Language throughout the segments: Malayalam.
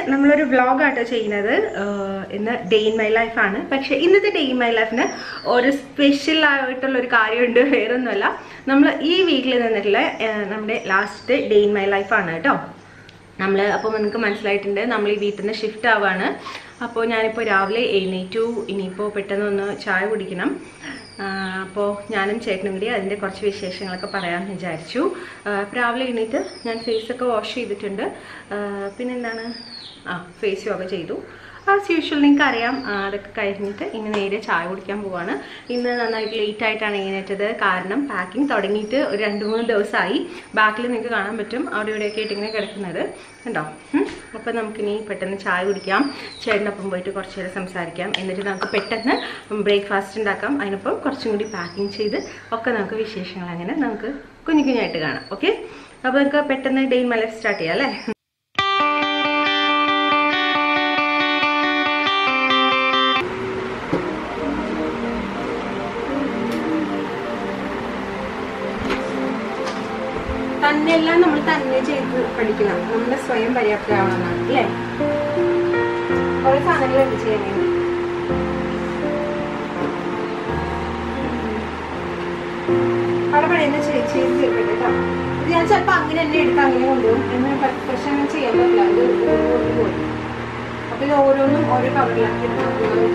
നമ്മളൊരു വ്ളോഗാട്ടോ ചെയ്യുന്നത് ആഹ് ഇന്ന് ഡേ ഇൻ മൈ ലൈഫാണ് പക്ഷേ ഇന്നത്തെ ഡേ ഇൻ മൈ ലൈഫിന് ഒരു സ്പെഷ്യൽ ആയിട്ടുള്ള ഒരു കാര്യമുണ്ട് വേറൊന്നുമല്ല നമ്മൾ ഈ വീട്ടിൽ നിന്നിട്ടുള്ള ആഹ് നമ്മുടെ ലാസ്റ്റ് ഡേ ഇൻ മൈ ലൈഫാണ് കേട്ടോ നമ്മൾ അപ്പോൾ നിങ്ങൾക്ക് മനസ്സിലായിട്ടുണ്ട് നമ്മൾ ഈ വീട്ടിൽ നിന്ന് ഷിഫ്റ്റ് ആവുകയാണ് അപ്പോൾ ഞാനിപ്പോൾ രാവിലെ എഴുന്നേറ്റു ഇനിയിപ്പോൾ പെട്ടെന്ന് ഒന്ന് ചായ കുടിക്കണം അപ്പോൾ ഞാനും ചേട്ടനും കൂടി അതിൻ്റെ കുറച്ച് വിശേഷങ്ങളൊക്കെ പറയാമെന്ന് വിചാരിച്ചു ആ, അപ്പോൾ രാവിലെ എഴുന്നേറ്റ് ഞാൻ ഫേസൊക്കെ വാഷ് ചെയ്തിട്ടുണ്ട് ആ, പിന്നെന്താണ് ആ ഫേസ് യോഗ ചെയ്തു ആസ് യൂഷ്വൽ നിങ്ങൾക്ക് അറിയാം ആ, അതൊക്കെ കഴിഞ്ഞിട്ട് ഇനി നേരെ ചായ കുടിക്കാൻ പോവാണ് ഇന്ന് നന്നായിട്ട് ലേറ്റ് ആയിട്ടാണ് എഴുന്നേറ്റത് കാരണം പാക്കിംഗ് തുടങ്ങിയിട്ട് ഒരു രണ്ട് മൂന്ന് ദിവസമായി ബാക്കിൽ നിങ്ങൾക്ക് കാണാൻ പറ്റും അവിടെ ഇവിടെയൊക്കെ ആയിട്ട് ഇങ്ങനെ കിടക്കുന്നത് ഉണ്ടോ അപ്പോൾ നമുക്കിനി പെട്ടെന്ന് ചായ കുടിക്കാം ചേട്ടനൊപ്പം പോയിട്ട് കുറച്ച് നേരം സംസാരിക്കാം എന്നിട്ട് നമുക്ക് പെട്ടെന്ന് ബ്രേക്ക്ഫാസ്റ്റ് ഉണ്ടാക്കാം അതിനൊപ്പം കുറച്ചും കൂടി പാക്കിംഗ് ചെയ്ത് ഒക്കെ നമുക്ക് വിശേഷങ്ങൾ അങ്ങനെ നമുക്ക് കുഞ്ഞു കുഞ്ഞായിട്ട് കാണാം ഓക്കെ അപ്പോൾ നമുക്ക് പെട്ടെന്ന് ഡെയിൻ മല സ്റ്റാർട്ട് ചെയ്യാം അല്ലേ തന്നെല്ലാം നമ്മൾ തന്നെ ചെയ്ത് പഠിക്കണം നമ്മൾ സ്വയം പര്യാപ്തരാവണമെന്നാണ് അല്ലേ കുറെ സാധനങ്ങളുണ്ട് ചെയ്യാൻ വേണ്ടി അവിടെ പണിയെന്ന് ചെയ്ത് ചെയ്ത് തീർക്കട്ടെ കേട്ടോ ഇത് ഞാൻ ചിലപ്പോ അങ്ങനെ തന്നെ എടുത്ത് അങ്ങനെ കൊണ്ടുപോകും എന്ന് പക്ഷെ അങ്ങനെ ചെയ്യാൻ പറ്റില്ല ഇത് കൊണ്ടുപോയി പോയി അപ്പൊ ഇത് ഓരോന്നും ഓരോ കവറിലാക്കി എടുക്കണം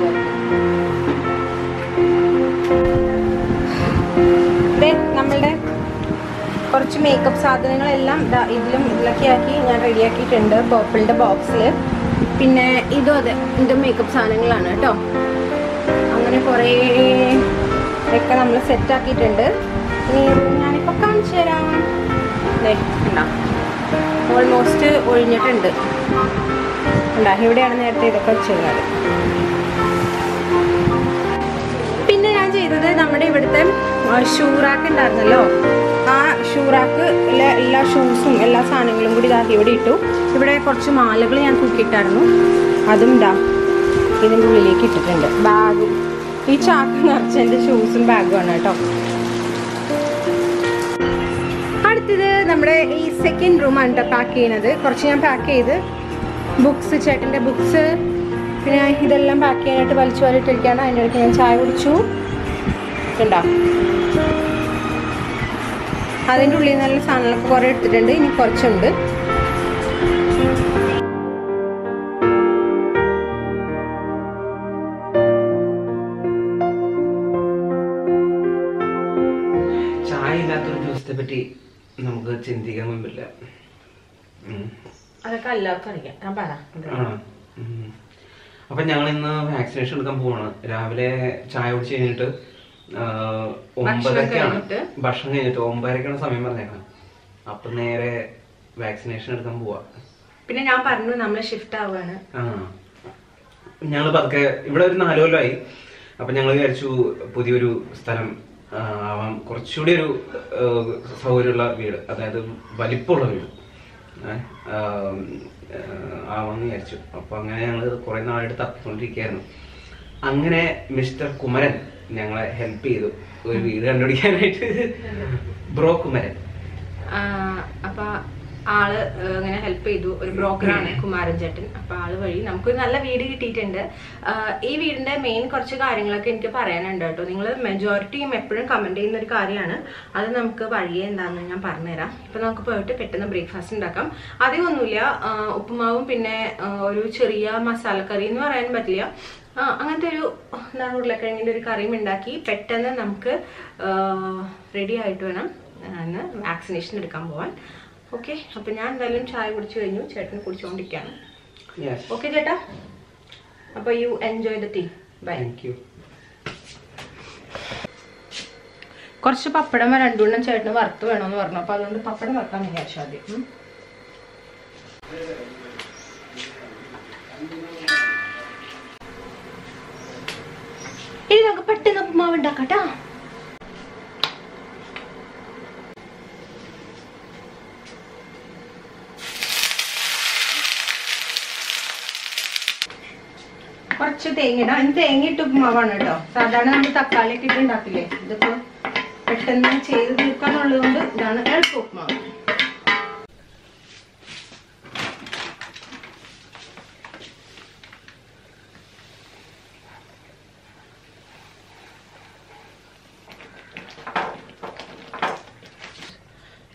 നമ്മളുടെ കുറച്ച് മേക്കപ്പ് സാധനങ്ങളെല്ലാം ദാ ഇതിലും ഇതിലൊക്കെ ആക്കി ഞാൻ റെഡിയാക്കിയിട്ടുണ്ട് പേർപ്പിളിൻ്റെ ബോക്സിൽ പിന്നെ ഇതും അതെ ഇത് മേക്കപ്പ് സാധനങ്ങളാണ് കേട്ടോ അങ്ങനെ കുറേ ഒക്കെ നമ്മൾ സെറ്റ് ആക്കിയിട്ടുണ്ട് ഇനി ഞാനിപ്പോൾ കാണിച്ചു തരാം ദേ, കണ്ടോ ഓൾമോസ്റ്റ് ഒഴിഞ്ഞിട്ടുണ്ട് കണ്ടോ ഇവിടെയാണ് നേരത്തെ ഇതൊക്കെ വെച്ചിരുന്നത് പിന്നെ ഞാൻ ചെയ്തത് നമ്മുടെ ഇവിടുത്തെ ഷൂറാക്ക് ഉണ്ടായിരുന്നല്ലോ ആ ഷൂറാക്ക് എല്ലാ എല്ലാ ഷൂസും എല്ലാ സാധനങ്ങളും കൂടി ഇതാക്കി ഇവിടെ ഇട്ടു ഇവിടെ കുറച്ച് മാലകൾ ഞാൻ തൂക്കിയിട്ടായിരുന്നു അതും ഇതാ ഇതിൻ്റെ ഉള്ളിലേക്ക് ഇട്ടിട്ടുണ്ട് ബാഗും ഈ ചാക്ക് നിറച്ച എൻ്റെ ഷൂസും ബാഗുമാണ് കേട്ടോ അടുത്തത് നമ്മുടെ ഈ സെക്കൻഡ് റൂമാണ് കേട്ടോ പാക്ക് ചെയ്യുന്നത് കുറച്ച് ഞാൻ പാക്ക് ചെയ്ത് ബുക്സ് ചേട്ടൻ്റെ ബുക്സ് പിന്നെ ഇതെല്ലാം പാക്ക് ചെയ്യാനായിട്ട് വലിച്ചു വാരിട്ടിരിക്കുകയാണ് അതിൻ്റെ ഇടയ്ക്ക് ഞാൻ ചായ കുടിച്ചു ഉണ്ടോ അതിൻ്റെ ഉള്ളിൽ നല്ല സാധനങ്ങളൊക്കെ കുറേ എടുത്തിട്ടുണ്ട് ഇനി കുറച്ചുണ്ട് ചായ ഇല്ലാത്തൊരു ദിവസത്തെ പറ്റി നമുക്ക് ചിന്തിക്കാൻ പറ്റില്ല ഉം. അതൊക്കെ എല്ലാവർക്കും അറിയാം ഞാൻ പറ ആണോ? ഉം. അപ്പൊ ഞങ്ങൾ ഇന്ന് വാക്സിനേഷൻ എടുക്കാൻ പോവാണ് രാവിലെ ചായ കുടിച്ച് കഴിഞ്ഞിട്ട് ആ, ഒമ്പതരക്കാണ് കഴിഞ്ഞിട്ട്? ഭക്ഷണം കഴിഞ്ഞിട്ട് ഒമ്പതരക്കാണ് സമയം പറഞ്ഞേക്കണം അപ്പൊ നേരെ വാക്സിനേഷൻ എടുക്കാൻ പോവാ പിന്നെ ഞാൻ പറഞ്ഞു നമ്മൾ ഷിഫ്റ്റ് ആവുകയാണ് ആ ഞങ്ങൾ പതുക്കെ ഇവിടെ ഒരു നാല് കൊല്ലമായി അപ്പൊ ഞങ്ങൾ വിചാരിച്ചു പുതിയൊരു സ്ഥലം ആ, ആവാം കുറച്ചുകൂടി ഒരു ആ, സൗകര്യമുള്ള വീട് അതായത് വലിപ്പമുള്ള വീട് ഏ, ആ, ആ, ആവാന്ന് വിചാരിച്ചു അപ്പൊ അങ്ങനെ ഞങ്ങൾ കുറെ നാളായിട്ട് തപ്പിക്കൊണ്ടിരിക്കുകയായിരുന്നു അങ്ങനെ മിസ്റ്റർ കുമരൻ ഞങ്ങളെ ഹെൽപ്പ് ചെയ്തു ഒരു വീട് കണ്ടുപിടിക്കാനായിട്ട് ബ്രോ കുമരൻ അപ്പൊ ആള് ഏഹ്, ഇങ്ങനെ ഹെൽപ്പ് ചെയ്തു ഒരു ബ്രോക്കറാണ് കുമാരൻ ചേട്ടൻ അപ്പൊ ആള് വഴി നമുക്കൊരു നല്ല വീട് കിട്ടിയിട്ടുണ്ട് ആഹ്, ഈ വീടിന്റെ മെയിൻ കുറച്ച് കാര്യങ്ങളൊക്കെ എനിക്ക് പറയാനുണ്ട് കേട്ടോ നിങ്ങൾ മെജോറിറ്റിയും എപ്പോഴും കമന്റ് ചെയ്യുന്ന ഒരു കാര്യമാണ് അത് നമുക്ക് വഴിയെ എന്താണെന്ന് ഞാൻ പറഞ്ഞുതരാം ഇപ്പൊ നമുക്ക് പോയിട്ട് പെട്ടെന്ന് ബ്രേക്ക്ഫാസ്റ്റ് ഉണ്ടാക്കാം അധികം ഒന്നുമില്ല ആഹ്, ഉപ്പുമാവും പിന്നെ ആഹ്, ഒരു ചെറിയ മസാലക്കറി എന്ന് പറയാൻ പറ്റില്ല ആ, അങ്ങനത്തെ ഒരു എന്താണ് ഉരുളക്കിഴങ്ങിൻ്റെ ഒരു കറിയും ഉണ്ടാക്കി പെട്ടെന്ന് നമുക്ക് റെഡി ആയിട്ട് വേണം ഇന്ന് വാക്സിനേഷൻ എടുക്കാൻ പോവാൻ ഓക്കെ അപ്പം ഞാൻ എന്തായാലും ചായ കുടിച്ചു കഴിഞ്ഞു ചേട്ടൻ കുടിച്ചുകൊണ്ടിരിക്കുകയാണ് യെസ് ഓക്കെ ചേട്ടാ അപ്പോൾ you enjoy the tea bye thank you കുറച്ച് പപ്പടം രണ്ടുണ്ണം ചേട്ടന് വറുത്ത് വേണമെന്ന് പറഞ്ഞു അപ്പോൾ അതുകൊണ്ട് പപ്പടം വറുക്കാൻ വിചാരിച്ചു ആദ്യം ഉം. ഇനി നമുക്ക് പെട്ടെന്ന് ഉപ്പുമാവ് ഉണ്ടാക്കാട്ടോ കുറച്ച് തേങ്ങ ഇടാം അതിന് തേങ്ങ ഇട്ട് ഉപ്പുമാവാണ് കേട്ടോ സാധാരണ നമ്മൾ തക്കാളി ഒക്കെ ഇട്ട് ഉണ്ടാക്കില്ലേ ഇതിപ്പോ പെട്ടെന്ന് ചെയ്ത് തീർക്കാന്നുള്ളത് കൊണ്ട് ഇതാണ് എളുപ്പ ഉപ്പുമാവ്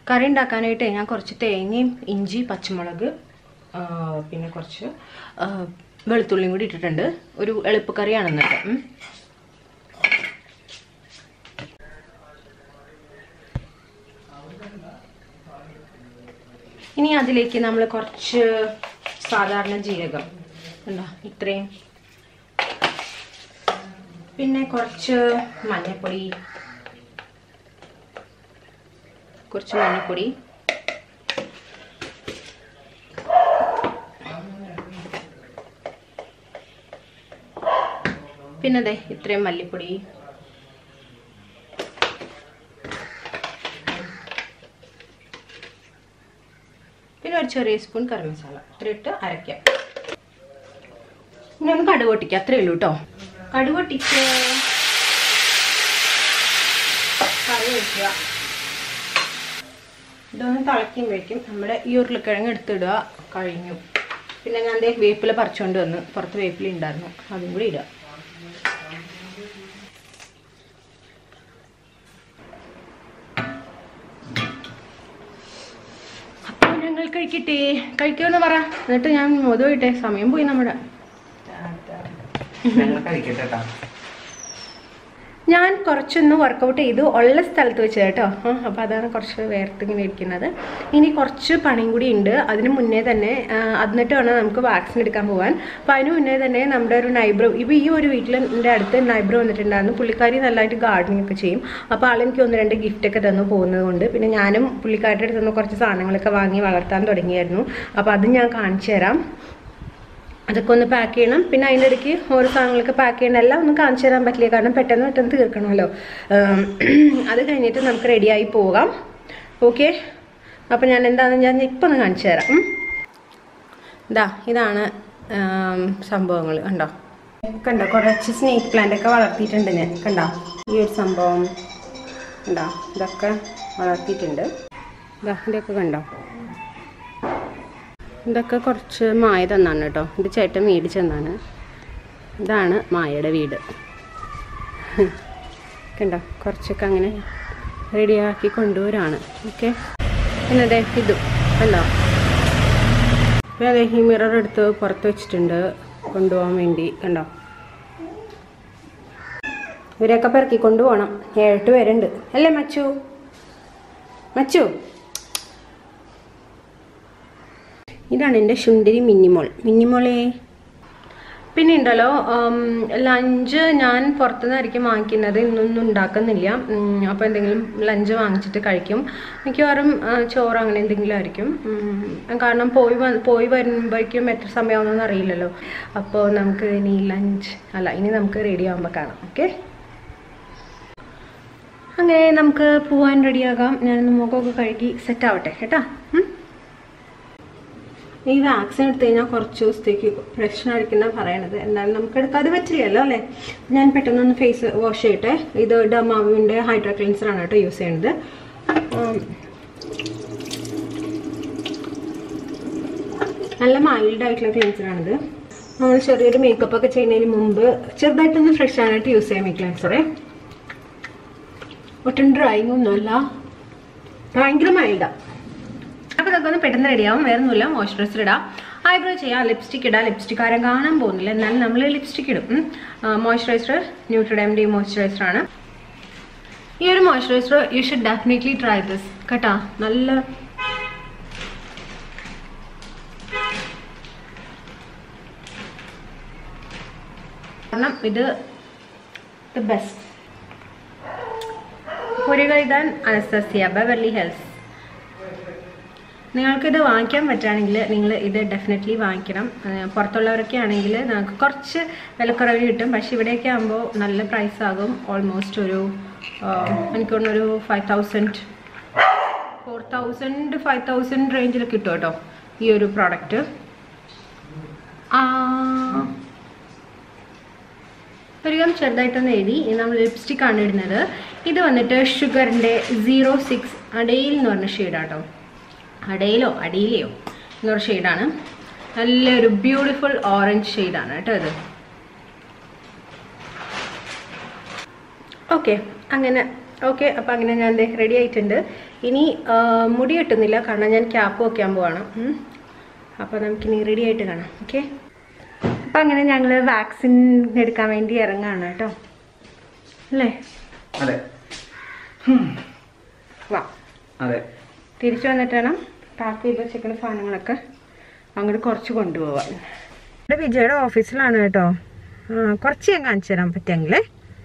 കറി ഉണ്ടാക്കാനായിട്ട് ഞാൻ കുറച്ച് തേങ്ങയും ഇഞ്ചി പച്ചമുളക് ആ, പിന്നെ കുറച്ച് ആ, വെളുത്തുള്ളിയും കൂടി ഇട്ടിട്ടുണ്ട് ഒരു എളുപ്പക്കറിയാണ് ഇന്നത്തെ ഉം. ഇനി അതിലേക്ക് നമ്മൾ കുറച്ച് സാധാരണ ജീരകം ഉണ്ടോ ഇത്രയും പിന്നെ കുറച്ച് മഞ്ഞൾപ്പൊടി കുറച്ച് മഞ്ഞൾപ്പൊടി പിന്നെ അതെ ഇത്രയും മല്ലിപ്പൊടി പിന്നെ ഒരു ചെറിയ സ്പൂൺ കറി മസാല ഇട്ട് അരയ്ക്കാം ഇനി ഒന്ന് കടുക് പൊട്ടിക്കുക അത്രേ ഉള്ളൂ കേട്ടോ കടുക് പൊട്ടിച്ച് കറി വയ്ക്കുക ഇതൊന്ന് തിളയ്ക്കുമ്പോഴേക്കും നമ്മുടെ ഈ ഉരുളക്കിഴങ്ങ് എടുത്തിടുക കഴിഞ്ഞു പിന്നെ ഞാൻ ദേ വേപ്പില പറിച്ചുകൊണ്ട് വന്ന് പുറത്ത് വേപ്പില ഉണ്ടായിരുന്നു അതും കൂടി ഇടുക അപ്പോൾ ഞങ്ങൾ കഴിക്കട്ടെ കഴിക്കുമെന്ന് പറ എന്നിട്ട് ഞാൻ മോതുപോയിട്ടെ സമയം പോയി നമ്മുടെ ഞങ്ങൾ കഴിക്കട്ടെ കേട്ടാ ഞാൻ കുറച്ചൊന്ന് വർക്കൗട്ട് ചെയ്തു ഉള്ള സ്ഥലത്ത് വെച്ച് കേട്ടോ ആ, അപ്പോൾ അതാണ് കുറച്ച് വേർത്തിങ്ങനെ ഇരിക്കുന്നത് ഇനി കുറച്ച് പണിയും കൂടി ഉണ്ട് അതിന് മുന്നേ തന്നെ ആ, എന്നിട്ട് വേണം നമുക്ക് വാക്സിൻ എടുക്കാൻ പോകാൻ അപ്പോൾ അതിന് മുന്നേ തന്നെ നമ്മുടെ ഒരു നൈബ്രോ ഇപ്പോൾ ഈ ഒരു വീട്ടിൽ എൻ്റെ അടുത്ത് നൈബ്രോ വന്നിട്ടുണ്ടായിരുന്നു പുള്ളിക്കാരി നല്ലതായിട്ട് ഗാർഡനിങ് ഒക്കെ ചെയ്യും അപ്പോൾ ആളെനിക്ക് ഒന്ന് രണ്ട് gift ഒക്കെ തന്നു പോകുന്നത് കൊണ്ട് പിന്നെ ഞാനും പുള്ളിക്കാരുടെ അടുത്ത് നിന്ന് കുറച്ച് സാധനങ്ങളൊക്കെ വാങ്ങി വളർത്താൻ തുടങ്ങിയായിരുന്നു അപ്പോൾ അത് ഞാൻ കാണിച്ചു തരാം അതൊക്കെ ഒന്ന് പാക്ക് ചെയ്യണം പിന്നെ അതിൻ്റെ ഇടയ്ക്ക് ഓരോ സാധനങ്ങളൊക്കെ പാക്ക് ചെയ്യണം എല്ലാം ഒന്നും കാണിച്ചു തരാൻ പറ്റില്ല കാരണം പെട്ടെന്ന് പെട്ടെന്ന് തീർക്കണമല്ലോ ഉം, അത് കഴിഞ്ഞിട്ട് നമുക്ക് റെഡിയായി പോകാം ഓക്കെ അപ്പോൾ ഞാൻ എന്താണെന്ന് ഞാൻ ഇപ്പം ഒന്ന് കാണിച്ചു തരാം ഉം. ഇതാ ഇതാണ് സംഭവങ്ങൾ കണ്ടോ കണ്ടോ കുറച്ച് സ്നേക്ക് പ്ലാന്റ് ഒക്കെ വളർത്തിയിട്ടുണ്ട് ഞാൻ കണ്ടോ ഈ ഒരു സംഭവം കണ്ടോ ഇതൊക്കെ വളർത്തിയിട്ടുണ്ട് ഇതാ ഇതൊക്കെ കണ്ടോ ഇതൊക്കെ കുറച്ച് മായ തന്നാണ് കേട്ടോ ഇത് ചേട്ടൻ മേടിച്ചെന്നാണ് ഇതാണ് മായയുടെ വീട് കണ്ടോ കുറച്ചൊക്കെ അങ്ങനെ റെഡിയാക്കി കൊണ്ടുവരാണ് ഓക്കെ പിന്നെ അതെ ഇതും കണ്ടോ പിന്നെ അതെ ഈ മിറർ എടുത്ത് പുറത്ത് വെച്ചിട്ടുണ്ട് കൊണ്ടുപോകാൻ വേണ്ടി കണ്ടോ ഇവരെയൊക്കെ പെറുക്കി കൊണ്ടുപോകണം ഏഴെട്ട് പേരുണ്ട് അല്ലേ മച്ചു മച്ചു ഇതാണ് എൻ്റെ ശുണ്ടിരി മിന്നിമോൾ മിന്നിമോളെ പിന്നെ ഉണ്ടല്ലോ ലഞ്ച് ഞാൻ പുറത്തുനിന്നായിരിക്കും വാങ്ങിക്കുന്നത് ഇന്നൊന്നും ഉണ്ടാക്കുന്നില്ല അപ്പോൾ എന്തെങ്കിലും ലഞ്ച് വാങ്ങിച്ചിട്ട് കഴിക്കും മിക്കവാറും ആ, ചോറ് അങ്ങനെ എന്തെങ്കിലും ആയിരിക്കും ഉം, കാരണം പോയി വ- പോയി വരുമ്പോഴേക്കും എത്ര സമയമാവുമെന്ന് അറിയില്ലല്ലോ അപ്പോൾ നമുക്ക് ഇനി ലഞ്ച് അല്ല ഇനി നമുക്ക് റെഡി ആകുമ്പോൾ കാണാം ഓക്കെ അങ്ങനെ നമുക്ക് പോവാൻ റെഡിയാകാം ഞാനൊന്ന് മുഖമൊക്കെ കഴുകി സെറ്റ് ആവട്ടെ കേട്ടാ ഉം? ഈ വാക്സിൻ എടുത്തു കഴിഞ്ഞാൽ കുറച്ച് ദിവസത്തേക്ക് പ്രശ്നമായിരിക്കുന്ന പറയണത് എന്നാലും നമുക്ക് എടുക്കാതെ പറ്റില്ലല്ലോ അല്ലേ ഞാൻ പെട്ടെന്നൊന്ന് ഫേസ് വാഷ് ചെയ്യട്ടെ ഇത് ഡമാവിൻ്റെ ഹൈഡ്രാ ക്ലെൻസർ ആണ് കേട്ടോ യൂസ് ചെയ്യുന്നത് ഉം. നല്ല മൈൽഡ് ആയിട്ടുള്ള ക്ലെൻസർ ആണിത് നമ്മൾ ചെറിയൊരു മേക്കപ്പ് ഒക്കെ ചെയ്യുന്നതിന് മുമ്പ് ചെറുതായിട്ടൊന്ന് ഫ്രഷ് ആയിട്ട് യൂസ് ചെയ്യാം ഈ ക്ലെൻസറെ ഒട്ടും ഡ്രൈങ് ഒന്നുമല്ല ഭയങ്കര മൈൽഡാണ് അപ്പോൾ ഇതൊക്കെ ഒന്ന് പെട്ടെന്ന് റെഡിയാവും വേറെ ഒന്നുമില്ല മോയ്സ്ചറൈസർ ഇടാം ഐബ്രോ ചെയ്യാം ലിപ്സ്റ്റിക് ഇടാം ലിപ്സ്റ്റിക് ആരും കാണാൻ പോകുന്നില്ല എന്നാലും നമ്മൾ ലിപ്സ്റ്റിക് ഇടും മോയ്സ്ചറൈസർ ന്യൂട്രിഡം ഡി മോയ്സ്ചറൈസർ ആണ് ഈ ഒരു moisturiser you should definitely try this കേട്ടാ നല്ല കാരണം ഇത് ദ ബെസ്റ്റ് ഒരു കഴുതാൻ അനസ്തസിയ ബെവർലി ഹെൽസ് നിങ്ങൾക്കിത് വാങ്ങിക്കാൻ പറ്റുകയാണെങ്കിൽ നിങ്ങൾ ഇത് ഡെഫിനറ്റ്ലി വാങ്ങിക്കണം ഏഹ് പുറത്തുള്ളവരൊക്കെ ആണെങ്കിൽ നമുക്ക് കുറച്ച് വിലക്കുറവിന് കിട്ടും പക്ഷേ ഇവിടെയൊക്കെ ആകുമ്പോൾ നല്ല പ്രൈസ് ആകും ഓൾമോസ്റ്റ് ഒരു ആഹ് എനിക്ക് തോന്നുന്നു ഒരു five thousand four thousand five thousand റേഞ്ചിൽ കിട്ടും കേട്ടോ ഈ ഒരു പ്രോഡക്റ്റ് ഒരികം ചെറുതായിട്ടൊന്ന് എഴുതി ഇനി നമ്മൾ ലിപ്സ്റ്റിക് ആണ് ഇടുന്നത് ഇത് വന്നിട്ട് ഷുഗറിൻ്റെ സീറോ സിക്സ് അടയിൽ എന്ന് പറഞ്ഞ ഷെയ്ഡാട്ടോ അടയിലോ അടിയിലെയോ എന്നൊരു ഷെയ്ഡാണ് നല്ലൊരു ബ്യൂട്ടിഫുൾ ഓറഞ്ച് ഷെയ്ഡാണ് കേട്ടോ ഇത് ഓക്കെ അങ്ങനെ ഓക്കെ അപ്പോൾ അങ്ങനെ ഞാൻ റെഡി ആയിട്ടുണ്ട് ഇനി ആ, മുടി കിട്ടുന്നില്ല കാരണം ഞാൻ ക്യാപ്പ് വയ്ക്കാൻ പോവാണ് ഉം. അപ്പോൾ നമുക്കിനി റെഡി ആയിട്ട് കാണാം ഓക്കെ അപ്പം അങ്ങനെ ഞങ്ങൾ വാക്സിൻ എടുക്കാൻ വേണ്ടി ഇറങ്ങാണ് കേട്ടോ അല്ലേ അതെ വാ അതെ തിരിച്ചു വന്നിട്ട് വേണം പാക്ക് ചെയ്ത് വെച്ചേക്കുന്ന സാധനങ്ങളൊക്കെ അങ്ങോട്ട് കുറച്ച് കൊണ്ടുപോവാൻ ഇവിടെ വിജയുടെ ഓഫീസിലാണ് കേട്ടോ ആ, കുറച്ച് ഞാൻ കാണിച്ചു തരാൻ പറ്റുമെങ്കിലേ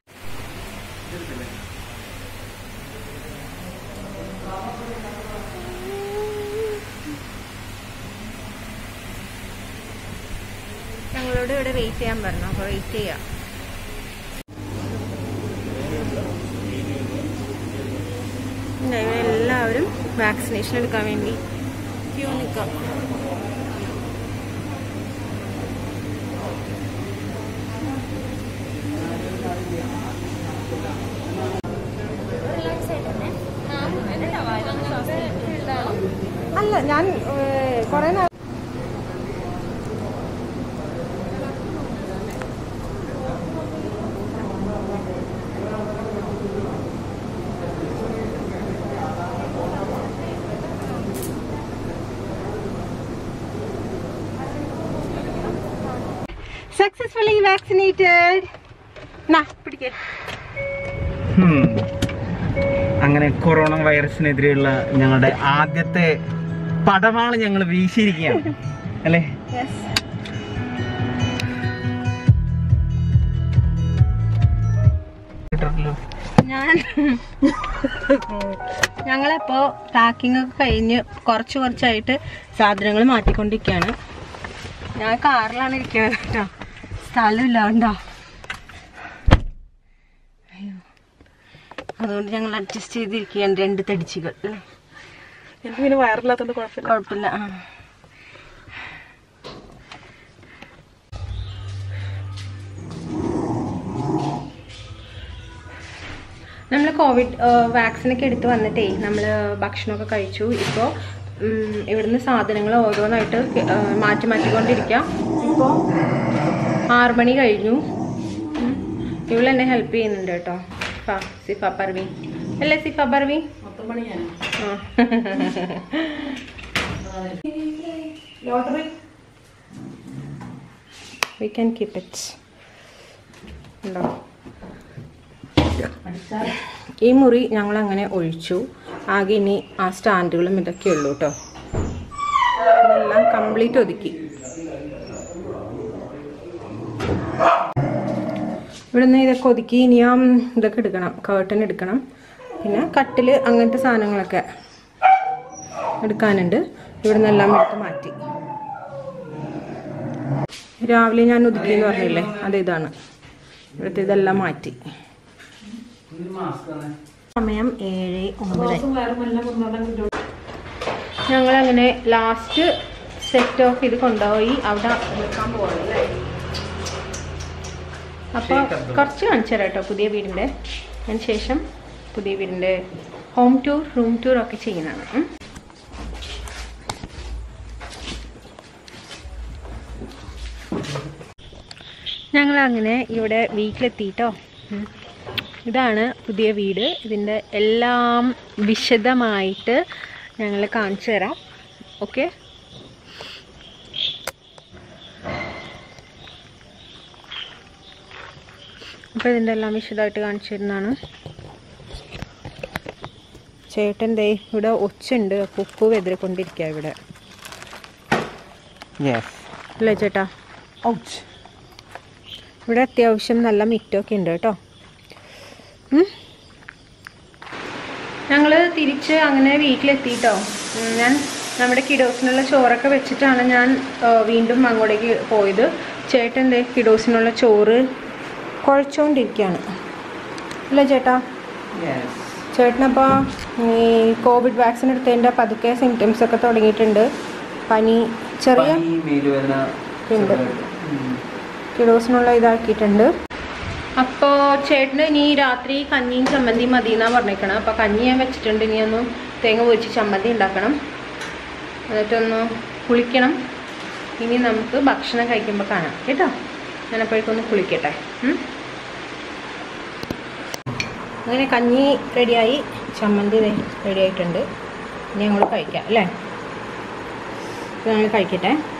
ഞങ്ങളോട് ഇവിടെ വെയിറ്റ് ചെയ്യാൻ പറഞ്ഞു അപ്പോൾ വെയിറ്റ് ചെയ്യാം ഇല്ല, ഇവിടെ എല്ലാവരും വാക്സിനേഷൻ എടുക്കാൻ വേണ്ടി ക്യൂ നിൽക്കാം അല്ല ഞാൻ കുറെ നാൾ സക്സസ്ഫുള്ളി വാക്സിനേറ്റഡ് നാ പിടിക്കേ ഹും. അങ്ങനെ കൊറോണ വൈറസിനെതിരെയുള്ള ഞങ്ങളുടെ ആദ്യത്തെ പടവാള് ഞങ്ങൾ വീശിയിരിക്കുകയാണ് അല്ലേ കിട്ടല്ലോ ഞാൻ ഞങ്ങളിപ്പോ പാക്കിംഗ് ഒക്കെ കഴിഞ്ഞ് കുറച്ച് കുറച്ചായിട്ട് സാധനങ്ങൾ മാറ്റിക്കൊണ്ടിരിക്കുകയാണ് ഞാൻ കാറിലാണ് ഇരിക്കുന്നത് കേട്ടോ സ്ഥലമില്ല ഉണ്ടോ അയ്യോ അതുകൊണ്ട് ഞങ്ങൾ അഡ്ജസ്റ്റ് ചെയ്തിരിക്കുകയാണ് രണ്ട് തടിച്ചുകൾ അല്ലേ എനിക്ക് പിന്നെ വയറില്ലാത്തോണ്ട് കുഴപ്പമില്ല കുഴപ്പമില്ല ആ നമ്മൾ കോവിഡ് വാക്സിനൊക്കെ എടുത്ത് വന്നിട്ടേ നമ്മൾ ഭക്ഷണമൊക്കെ കഴിച്ചു ഇപ്പോൾ ഇവിടുന്ന് സാധനങ്ങൾ ഓരോന്നായിട്ട് ആ, മാറ്റി മാറ്റിക്കൊണ്ടിരിക്കാം ഇപ്പോൾ ആറ് മണി കഴിഞ്ഞു ഉം. ഇവള് എന്നെ ഹെൽപ്പ് ചെയ്യുന്നുണ്ട് കേട്ടോ ഫ സിഫ പർവി അല്ലേ സിഫ പർവി ആ വി ക്യാൻ കീപ്പ് ഇറ്റ് ഉണ്ടോ ഈ മുറി ഞങ്ങൾ അങ്ങനെ ഒഴിച്ചു ആകെ ഇനി ആ സ്റ്റാൻഡുകളും ഇതൊക്കെ ഉള്ളൂ കേട്ടോ ഇതെല്ലാം കംപ്ലീറ്റ് ഒതുക്കി ഇവിടുന്ന് ഇതൊക്കെ ഒതുക്കി ഇനി ആ ഇതൊക്കെ എടുക്കണം കേട്ടൻ എടുക്കണം പിന്നെ കട്ടിൽ അങ്ങനത്തെ സാധനങ്ങളൊക്കെ എടുക്കാനുണ്ട് ഇവിടുന്ന് എല്ലാം എടുത്ത് മാറ്റി രാവിലെ ഞാൻ ഒതുക്കി എന്ന് പറഞ്ഞില്ലേ അത് ഇതാണ് ഇവിടുത്തെ ഇതെല്ലാം മാറ്റി സമയം ഏഴ് ഒമ്പത് ഞങ്ങൾ അങ്ങനെ ലാസ്റ്റ് സെറ്റ് ഓഫ് ഇത് കൊണ്ടുപോയി അവിടെ നിൽക്കാൻ പോകണം അല്ലേ അപ്പോൾ കുറച്ച് കാണിച്ചു തരാം കേട്ടോ പുതിയ വീടിൻ്റെ അതിന് ശേഷം പുതിയ വീടിൻ്റെ ഹോം ടൂർ റൂം ടൂർ ഒക്കെ ചെയ്യുന്നതാണ് ഉം. ഞങ്ങൾ അങ്ങനെ ഇവിടെ വീട്ടിലെത്തിയിട്ടോ ഉം. ഇതാണ് പുതിയ വീട് ഇതിൻ്റെ എല്ലാം വിശദമായിട്ട് ഞങ്ങൾ കാണിച്ചു തരാം ഓക്കെ അപ്പോൾ ഇതിൻ്റെ എല്ലാം വിശദമായിട്ട് കാണിച്ചു തരുന്നതാണ് ചേട്ടൻ ദേ ഇവിടെ ഒച്ചുണ്ട് അപ്പോൾ ഉപ്പ് വെതിരിക്കൊണ്ടിരിക്കുക ഇവിടെ യെസ് അല്ലേ ചേട്ടാ ഇവിടെ അത്യാവശ്യം നല്ല മിറ്റമൊക്കെ ഉണ്ട് കേട്ടോ ഞങ്ങൾ തിരിച്ച് അങ്ങനെ വീട്ടിലെത്തിയിട്ടോ ഉം, ഞാൻ നമ്മുടെ കിഡോസിനുള്ള ചോറൊക്കെ വെച്ചിട്ടാണ് ഞാൻ ആ, വീണ്ടും അങ്ങോട്ടേക്ക് പോയത് ചേട്ടൻ ദേ കിഡോസിനുള്ള ചോറ് കുഴച്ചുകൊണ്ടിരിക്കുകയാണ് അല്ലേ ചേട്ടാ ചേട്ടനപ്പോൾ ഈ കോവിഡ് വാക്സിൻ എടുത്തതിൻ്റെ പതുക്കെ സിംറ്റംസ് ഒക്കെ തുടങ്ങിയിട്ടുണ്ട് പനി ചെറിയ മേലുവേദന ഉണ്ട്. കിഡോസിനുള്ള ഇതാക്കിയിട്ടുണ്ട് അപ്പോൾ ചേട്ടന് ഇനി രാത്രി കഞ്ഞിയും ചമ്മന്തിയും മതി എന്നാ പറഞ്ഞേക്കണം അപ്പോൾ കഞ്ഞി ഞാൻ വെച്ചിട്ടുണ്ട് ഇനി ഒന്ന് തേങ്ങ പൊരിച്ച് ചമ്മന്തി ഉണ്ടാക്കണം എന്നിട്ടൊന്ന് കുളിക്കണം ഇനി നമുക്ക് ഭക്ഷണം കഴിക്കുമ്പോൾ കാണാം കേട്ടോ ഞാനപ്പോഴേക്കൊന്ന് കുളിക്കട്ടെ ഉം? അങ്ങനെ കഞ്ഞി റെഡിയായി ചമ്മന്തി റെഡി ആയിട്ടുണ്ട് ഇനി ഞങ്ങൾ കഴിക്കാം അല്ലേ ഞങ്ങൾ കഴിക്കട്ടെ